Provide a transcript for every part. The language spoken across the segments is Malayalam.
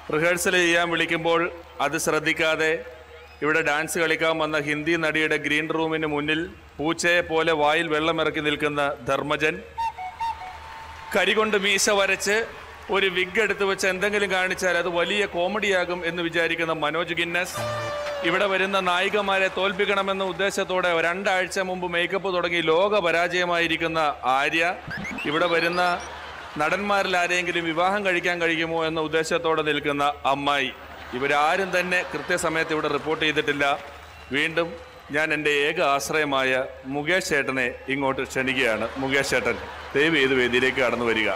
റിഹേഴ്സൽ ചെയ്യാൻ വിളിക്കുമ്പോൾ അത് ശ്രദ്ധിക്കാതെ ഇവിടെ ഡാൻസ് കളിക്കാൻ വന്ന ഹിന്ദി നടിയുടെ ഗ്രീൻ റൂമിന് മുന്നിൽ പൂച്ചയെ പോലെ വായിൽ വെള്ളമിറക്കി നിൽക്കുന്ന ധർമ്മജൻ കരികൊണ്ട് മീശ വരച്ച് ഒരു വിഗ് എടുത്ത് വെച്ച് എന്തെങ്കിലും കാണിച്ചാൽ അത് വലിയ കോമഡിയാകും എന്ന് വിചാരിക്കുന്ന മനോജ് ഗിന്നസ് ഇവിടെ വരുന്ന നായികമാരെ തോൽപ്പിക്കണമെന്ന ഉദ്ദേശത്തോടെ രണ്ടാഴ്ച മുമ്പ് മേക്കപ്പ് തുടങ്ങി ലോക പരാജയമായിരിക്കുന്ന ആര്യ ഇവിടെ വരുന്ന നടന്മാരിൽ ആരെങ്കിലും വിവാഹം കഴിക്കാൻ കഴിയുമോ എന്ന ഉദ്ദേശത്തോടെ നിൽക്കുന്ന അമ്മായി ഇവരാരും തന്നെ കൃത്യസമയത്ത് ഇവിടെ റിപ്പോർട്ട് ചെയ്തിട്ടില്ല വീണ്ടും ഞാൻ എൻ്റെ ഏക ആശ്രയമായ മുകേഷ് ചേട്ടനെ ഇങ്ങോട്ട് ക്ഷണിക്കുകയാണ് മുകേഷ് ചേട്ടൻ ദയവ് ചെയ്ത് വേദിയിലേക്ക് കടന്നു വരിക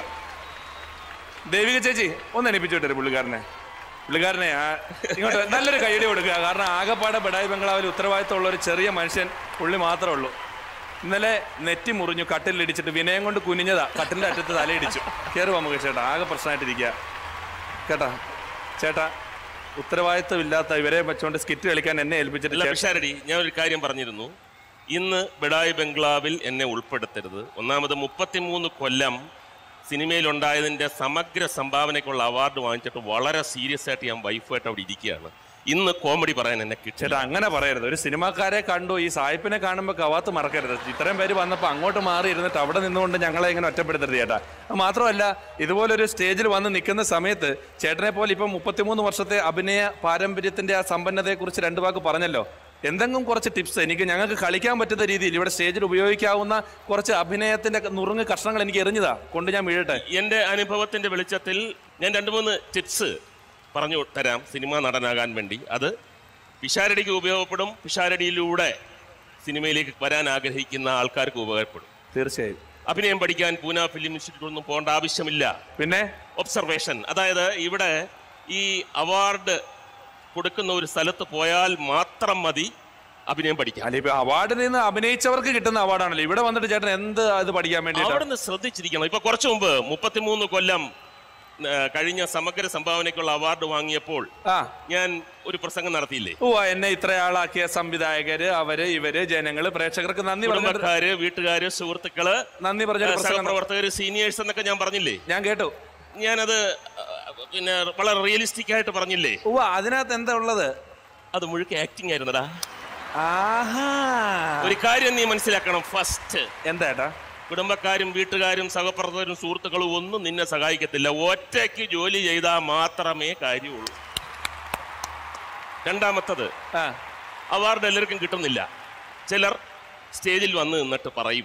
ദേവിക ചേച്ചി ഒന്ന് എണിപ്പിച്ചു വിട്ടേ പുള്ളിക്കാരനെ പുള്ളിക്കാരനെ ആ, ഇങ്ങോട്ട് നല്ലൊരു കൈയടി കൊടുക്കുക കാരണം ആകപ്പാടെ ബഡായി ബംഗ്ലാവിൽ ഉത്തരവാദിത്തമുള്ള ഒരു ചെറിയ മനുഷ്യൻ പുള്ളി മാത്രമേ ഉള്ളൂ ഇന്നലെ നെറ്റി മുറിഞ്ഞു കട്ടിലിടിച്ചിട്ട് വിനയം കൊണ്ട് കുനിഞ്ഞതാ കട്ടിലിന്റെ അറ്റത്ത് തലയിടിച്ചു കയറുവാ മുകേഷ് ചേട്ടാ ആകെ പ്രശ്നമായിട്ടിരിക്കുക കേട്ടാ ചേട്ടാ ഉത്തരവാദിത്തമില്ലാത്ത ഇവരെ വെച്ചുകൊണ്ട് സ്കിറ്റ് കളിക്കാൻ എന്നെ ഏൽപ്പിച്ചിട്ട് അല്ല ചേട്ടൻ- പിഷാരടി ഞാൻ ഒരു കാര്യം പറഞ്ഞിരുന്നു ഇന്ന് ബിഡായി ബംഗ്ലാവിൽ എന്നെ ഉൾപ്പെടുത്തരുത് ഒന്നാമത് മുപ്പത്തിമൂന്ന് കൊല്ലം സിനിമയിലുണ്ടായതിന്റെ സമഗ്ര സംഭാവനയ്ക്കുള്ള അവാർഡ് വാങ്ങിച്ചിട്ട് വളരെ സീരിയസ് ആയിട്ട് ഞാൻ വൈഫായിട്ട് അവിടെ ഇരിക്കുകയാണ് ഇന്ന് കോമഡി പറയാൻ എന്നെ കിട്ടില്ല ചേട്ടാ അങ്ങനെ പറയരുത് ഒരു സിനിമാക്കാരെ കണ്ടു ഈ സായിപ്പിനെ കാണുമ്പോൾ കവാത്ത് മറക്കരുത് ഇത്രയും പേര് വന്നപ്പോൾ അങ്ങോട്ട് മാറി ഇരുന്നിട്ട് അവിടെ നിന്നുകൊണ്ട് ഞങ്ങളെ ഇങ്ങനെ ഒറ്റപ്പെടുത്തരുത് ചേട്ടാ അത് മാത്രമല്ല ഇതുപോലൊരു സ്റ്റേജിൽ വന്ന് നിൽക്കുന്ന സമയത്ത് ചേട്ടനെ പോലെ ഇപ്പം മുപ്പത്തിമൂന്ന് വർഷത്തെ അഭിനയ പാരമ്പര്യത്തിന്റെ ആ സമ്പന്നതയെക്കുറിച്ച് രണ്ട് വാക്ക് പറഞ്ഞല്ലോ എന്തെങ്കിലും കുറച്ച് ടിപ്സ് എനിക്ക് ഞങ്ങൾക്ക് കളിക്കാൻ പറ്റുന്ന രീതിയിൽ ഇവിടെ സ്റ്റേജിൽ ഉപയോഗിക്കാവുന്ന കുറച്ച് അഭിനയത്തിന്റെ നുറുങ്ങ് കഷ്ണങ്ങൾ എനിക്ക് എറിഞ്ഞതാ കൊണ്ട് ഞാൻ വീഴട്ടെ എന്റെ അനുഭവത്തിന്റെ വെളിച്ചത്തിൽ ഞാൻ രണ്ട് മൂന്ന് ടിപ്സ് പറഞ്ഞു തരാം സിനിമ നടനാകാൻ വേണ്ടി അത് പിഷാരടിക്ക് ഉപയോഗപ്പെടും പിഷാരടിയിലൂടെ സിനിമയിലേക്ക് വരാൻ ആഗ്രഹിക്കുന്ന ആൾക്കാർക്ക് ഉപകാരപ്പെടും തീർച്ചയായും അഭിനയം പഠിക്കാൻ പൂന ഫിലിം ഇൻസ്റ്റിറ്റ്യൂട്ടിൽ ഒന്നും പോകേണ്ട ആവശ്യമില്ല പിന്നെ ഒബ്സർവേഷൻ അതായത് ഇവിടെ ഈ അവാർഡ് കൊടുക്കുന്ന ഒരു സ്ഥലത്ത് പോയാൽ മാത്രം മതി അഭിനയം പഠിക്കാൻ അല്ല ഇപ്പൊ അവാർഡിൽ നിന്ന് അഭിനയിച്ചവർക്ക് കിട്ടുന്ന അവാർഡാണല്ലോ ഇവിടെ വന്നിട്ട് ചേട്ടൻ എന്ത് അത് പഠിക്കാൻ വേണ്ടിയിട്ടാണ് അവിടെ നിന്ന് ശ്രദ്ധിച്ചിരിക്കണം ഇപ്പൊ കുറച്ചു മുമ്പ് മുപ്പത്തിമൂന്ന് കൊല്ലം ആ, കഴിഞ്ഞ സമഗ്ര സംഭാവനയ്ക്കുള്ള അവാർഡ് വാങ്ങിയപ്പോൾ ആ ഞാൻ ഒരു പ്രസംഗം നടത്തിയില്ലേ ഓ എന്നെ ഇത്രയാളാക്കിയ സംവിധായകര് അവര് ഇവര് ജനങ്ങള് പ്രേക്ഷകർക്ക് നന്ദി പറഞ്ഞു കുടുംബക്കാര് വീട്ടുകാര് സുഹൃത്തുക്കള് നന്ദി പറഞ്ഞ ഒരു പ്രസംഗം സഹപ്രവർത്തകര് സീനിയേഴ്സ് എന്നൊക്കെ ഞാൻ പറഞ്ഞില്ലേ ഞാൻ കേട്ടു ഞാനത് ആ, പിന്നെ വളരെ റിയലിസ്റ്റിക് ആയിട്ട് പറഞ്ഞില്ലേ ഓ അതിനകത്ത് എന്താ ഉള്ളത് അത് മുഴുക്ക ആക്ടിങ് ആയിരുന്നടാ ആഹാ ഒരു കാര്യം നീ മനസ്സിലാക്കണം ഫസ്റ്റ് എന്താ ഏട്ടാ കുടുംബക്കാരും വീട്ടുകാരും സഹപ്രവർത്തകരും സുഹൃത്തുക്കളും ഒന്നും നിന്നെ സഹായിക്കത്തില്ല ഒറ്റയ്ക്ക് ജോലി ചെയ്താൽ മാത്രമേ കാര്യമുള്ളൂ രണ്ടാമത്തത് ആ അവാർഡ് എല്ലാവർക്കും കിട്ടുന്നില്ല ചിലർ സ്റ്റേജിൽ വന്ന് നിന്നിട്ട് പറയും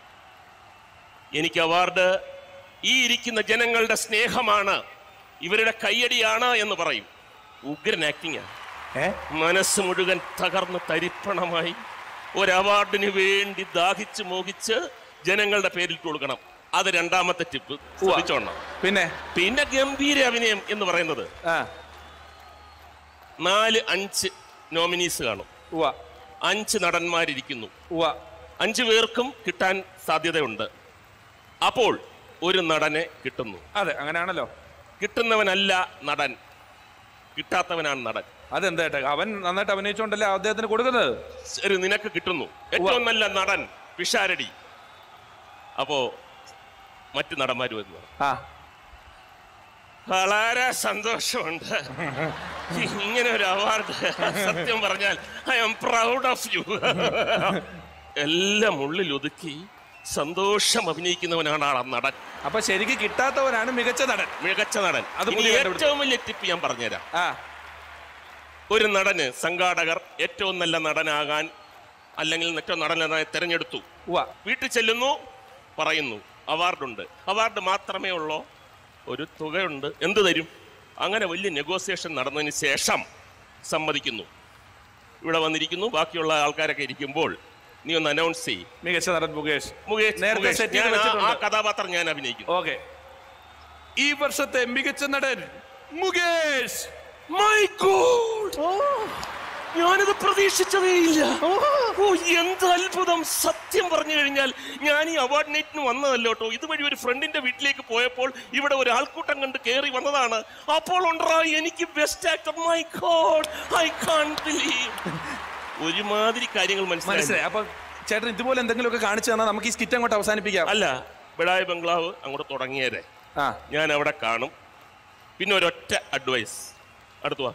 എനിക്ക് അവാർഡ് ഈ ഇരിക്കുന്ന ജനങ്ങളുടെ സ്നേഹമാണ് ഇവരുടെ കയ്യടിയാണ് എന്ന് പറയും ഉഗ്രൻ ആക്ടിങ് ഏ മനസ്സ് മുഴുവൻ തകർന്ന് തരിപ്പണമായി ഒരു അവാർഡിന് വേണ്ടി ദാഹിച്ച് മോഹിച്ച് ജനങ്ങളുടെ പേരിൽ കൊടുക്കണം അത് രണ്ടാമത്തെ ടിപ്പ് ശ്രദ്ധിച്ചോണം പിന്നെ പിന്നെ ഗംഭീര അഭിനയം എന്ന് പറയുന്നത് ആ നാല് അഞ്ച് നോമിനീസ് കാണും ഉവ അഞ്ച് നടന്മാരിരിക്കുന്നു ഉവ അഞ്ചു പേർക്കും കിട്ടാൻ സാധ്യതയുണ്ട് അപ്പോൾ ഒരു നടനെ കിട്ടുന്നു അതെ അങ്ങനെയാണല്ലോ കിട്ടുന്നവനല്ല നടൻ കിട്ടാത്തവനാണ് നടൻ അതെന്താ ഏട്ടാ അവൻ നന്നായിട്ട് അഭിനയിച്ചോണ്ടല്ലേ അദ്ദേഹത്തിന് കൊടുക്കുന്നത് ശരി നിനക്ക് കിട്ടുന്നു ഏറ്റവും നല്ല നടൻ പിഷാരടി അപ്പോ മറ്റു നടന്മാർ വരുന്നു ആ വളരെ സന്തോഷമുണ്ട് ഇങ്ങനെ ഒരു അവാർഡ് സത്യം പറഞ്ഞാൽ I'm proud of you എല്ലാം ഉള്ളിൽ ഒതുക്കി സന്തോഷം അഭിനയിക്കുന്നവനാണ് ആ നടൻ അപ്പൊ ശരിക്ക് കിട്ടാത്തവനാണ് മികച്ച നടൻ മികച്ച നടൻ അത് ഇനി പുതിയ കണ്ടുപിടുത്തം. ഏറ്റവും വലിയ ടിപ്പ് ഞാൻ പറഞ്ഞുതരാം ആ ഒരു നടന് സംഘാടകർ ഏറ്റവും നല്ല നടനാകാൻ അല്ലെങ്കിൽ ഏറ്റവും നടനായി തിരഞ്ഞെടുത്തു ഉവ വീട്ടിൽ ചെല്ലുന്നു പറയുന്നു അവാർഡുണ്ട് അവാർഡ് മാത്രമേ ഉള്ളൂ ഒരു തുകയുണ്ട് എന്ത് തരും അങ്ങനെ വലിയ നെഗോസിയേഷൻ നടന്നതിന് ശേഷം സമ്മതിക്കുന്നു ഇവിടെ വന്നിരിക്കുന്നു ബാക്കിയുള്ള ആൾക്കാരൊക്കെ ഇരിക്കുമ്പോൾ നീ ഒന്ന് അനൗൺസ് ചെയ്യ് മികച്ച നടൻ മുകേഷ് മുകേഷ് നേരത്തെ മുകേഷ്, set ചെയ്ത് ഞാൻ ആ- ആ വെച്ചിട്ടുണ്ട്. കഥാപാത്രം ഞാൻ അഭിനയിക്കുന്നു ഓക്കെ ഈ വർഷത്തെ മികച്ച നടൻ മുകേഷ് മൈ ഗോഡ് ഞാനിത് പ്രതീക്ഷിച്ചതേയില്ല ഓ എന്ത് അത്ഭുതം സത്യം പറഞ്ഞു കഴിഞ്ഞാൽ ഞാൻ ഈ അവാർഡ് നൈറ്റിന് വന്നതല്ലോ കേട്ടോ ഇതുവഴി ഒരു ഫ്രണ്ടിന്റെ വീട്ടിലേക്ക് പോയപ്പോൾ ഇവിടെ ഒരു ആൾക്കൂട്ടം കണ്ട് കയറി വന്നതാണ് അപ്പോൾ ഉണ്ടാ എനിക്ക് best actor my god I can't believe ഒരുമാതിരി കാര്യങ്ങൾ മനസ്സിലായി മനസ്സിലായി അപ്പൊ ചേട്ടൻ ഇതുപോലെ എന്തെങ്കിലുമൊക്കെ കാണിച്ചു തന്നാൽ നമുക്ക് ഈ സ്കിറ്റ് അങ്ങോട്ട് അവസാനിപ്പിക്കാം അല്ല ബിഡായി ബംഗ്ലാവ് അങ്ങോട്ട് തുടങ്ങിയതേ ആ ഞാൻ അവിടെ കാണും പിന്നെ ഒരൊറ്റ അഡ്വൈസ് അടുത്തു വാ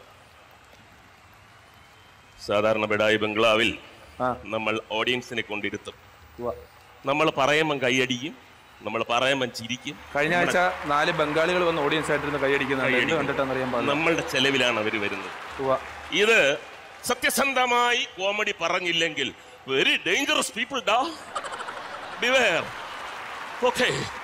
സാധാരണ ബെഡായി ബംഗ്ലാവിൽ ആ നമ്മൾ ഓഡിയൻസിനെ കൊണ്ടിരുത്തും ഉവ്വ. നമ്മൾ പറയുമ്പം കൈയടിക്കും നമ്മൾ പറയുമ്പം ചിരിക്കും കഴിഞ്ഞ ആഴ്ച നാല് ബംഗാളികൾ വന്ന് ഓഡിയൻസ് ആയിട്ടിരുന്ന് കൈയടിക്കുന്നുണ്ട് എന്ത് കൈയടിക്കും. കണ്ടിട്ടാന്ന് അറിയാൻ പാടില്ല നമ്മളുടെ ചെലവിലാണ് അവർ വരുന്നത് ഉവ്വ. ഇത് സത്യസന്ധമായി കോമഡി പറഞ്ഞില്ലെങ്കിൽ വെരി ഡേഞ്ചറസ് പീപ്പിൾ ഡാ ബിവെയർ ഓക്കെ